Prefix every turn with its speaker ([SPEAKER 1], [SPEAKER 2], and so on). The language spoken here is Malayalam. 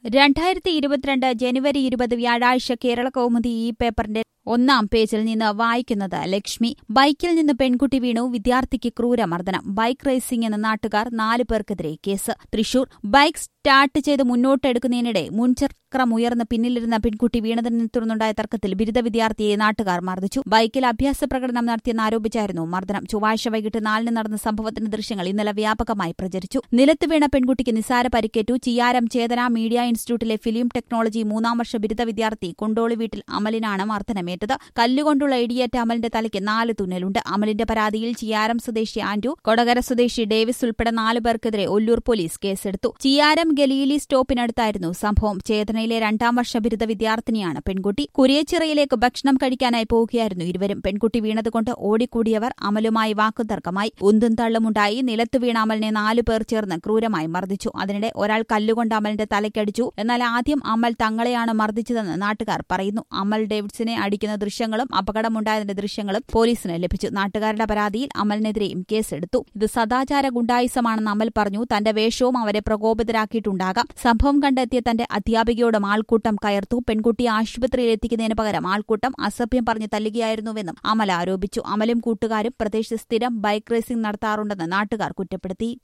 [SPEAKER 1] രണ്ടായിരത്തി ഇരുപത്തിരണ്ട് ജനുവരി ഇരുപത് വ്യാഴാഴ്ച കേരള കൗമുദി ഈ പേപ്പറിന്റെ ഒന്നാം പേജിൽ നിന്ന് വായിക്കുന്നത് ലക്ഷ്മി ബൈക്കിൽ നിന്ന് പെൺകുട്ടി വീണു വിദ്യാർത്ഥിക്ക് ക്രൂരമർദ്ദനം ബൈക്ക് റേസിംഗ് എന്ന നാട്ടുകാർ നാലു പേർക്കെതിരെ കേസ് തൃശൂർ ബൈക്ക് സ്റ്റാർട്ട് ചെയ്ത് മുന്നോട്ടെടുക്കുന്നതിനിടെ മുൻചക്രം ഉയർന്ന് പിന്നിലിരുന്ന പെൺകുട്ടി വീണതിനെ തുടർന്നുണ്ടായ തർക്കത്തിൽ ബിരുദ വിദ്യാർത്ഥിയെ നാട്ടുകാർ മർദ്ദിച്ചു ബൈക്കിൽ അഭ്യാസ പ്രകടനം നടത്തിയെന്നാരോപിച്ചായിരുന്നു മർദ്ദനം ചൊവ്വാഴ്ച വൈകിട്ട് നാലിന് നടന്ന സംഭവത്തിന്റെ ദൃശ്യങ്ങൾ ഇന്നലെ വ്യാപകമായി പ്രചരിച്ചു നിലത്ത് വീണ പെൺകുട്ടിക്ക് നിസാര പരിക്കേറ്റു ചിയാരം ചേതന മീഡിയ ഇൻസ്റ്റിറ്റ്യൂട്ടിലെ ഫിലിം ടെക്നോളജി മൂന്നാം വർഷ ബിരുദ വിദ്യാർത്ഥി കൊണ്ടോളി വീട്ടിൽ അമലിനാണ് മർദ്ദനമേറ്റത് കല്ലുകൊണ്ടുള്ള ഇടിയേറ്റ അമലിന്റെ തലയ്ക്ക് നാല് തുന്നലുണ്ട് അമലിന്റെ പരാതിയിൽ ചിയാരം സ്വദേശി ആന്റു കൊടകര സ്വദേശി ഡേവിസ് ഉൾപ്പെടെ നാല് പേർക്കെതിരെ ഒല്ലൂർ പോലീസ് കേസെടുത്തു ചിയാരം ഗലീലി സ്റ്റോപ്പിനടുത്തായിരുന്നു സംഭവം ചേതനയിലെ രണ്ടാം വർഷ ബിരുദ വിദ്യാർത്ഥിനിയാണ് പെൺകുട്ടി കുരിയച്ചിറയിലേക്ക് ഭക്ഷണം കഴിക്കാനായി പോവുകയായിരുന്നു ഇരുവരും പെൺകുട്ടി വീണതുകൊണ്ട് ഓടിക്കൂടിയവർ അമലുമായി വാക്കുതർക്കമായി ഉന്തും തള്ളുമുണ്ടായി നിലത്തു വീണ അമലിനെ നാലു പേർ ചേർന്ന് ക്രൂരമായി മർദ്ദിച്ചു അതിനിടെ ഒരാൾ കല്ലുകൊണ്ട് അമലിന്റെ തലയ്ക്കടിച്ചു എന്നാൽ ആദ്യം അമൽ തങ്ങളെയാണ് മർദ്ദിച്ചതെന്ന് നാട്ടുകാർ പറയുന്നു അമൽ ഡേവിഡ്സിനെ അടിക്കുന്ന ദൃശ്യങ്ങളും അപകടമുണ്ടായതിന്റെ ദൃശ്യങ്ങളും പോലീസിന് ലഭിച്ചു നാട്ടുകാരുടെ പരാതിയിൽ അമലിനെതിരെയും കേസെടുത്തു ഇത് സദാചാര ഗുണ്ടായിസമാണെന്ന് അമൽ പറഞ്ഞു തന്റെ വേഷവും അവരെ പ്രകോപിതരാക്കിയിട്ടുണ്ടാകാം സംഭവം കണ്ടെത്തിയ തന്റെ അധ്യാപികയോടും ആൾക്കൂട്ടം കയർത്തു പെൺകുട്ടിയെ ആശുപത്രിയിൽ എത്തിക്കുന്നതിന് പകരം ആൾക്കൂട്ടം അസഭ്യം പറഞ്ഞ് തല്ലുകയായിരുന്നുവെന്നും അമൽ ആരോപിച്ചു അമലും കൂട്ടുകാരും പ്രദേശത്ത് സ്ഥിരം ബൈക്ക് റേസിംഗ് നടത്താറുണ്ടെന്ന് നാട്ടുകാർ കുറ്റപ്പെടുത്തി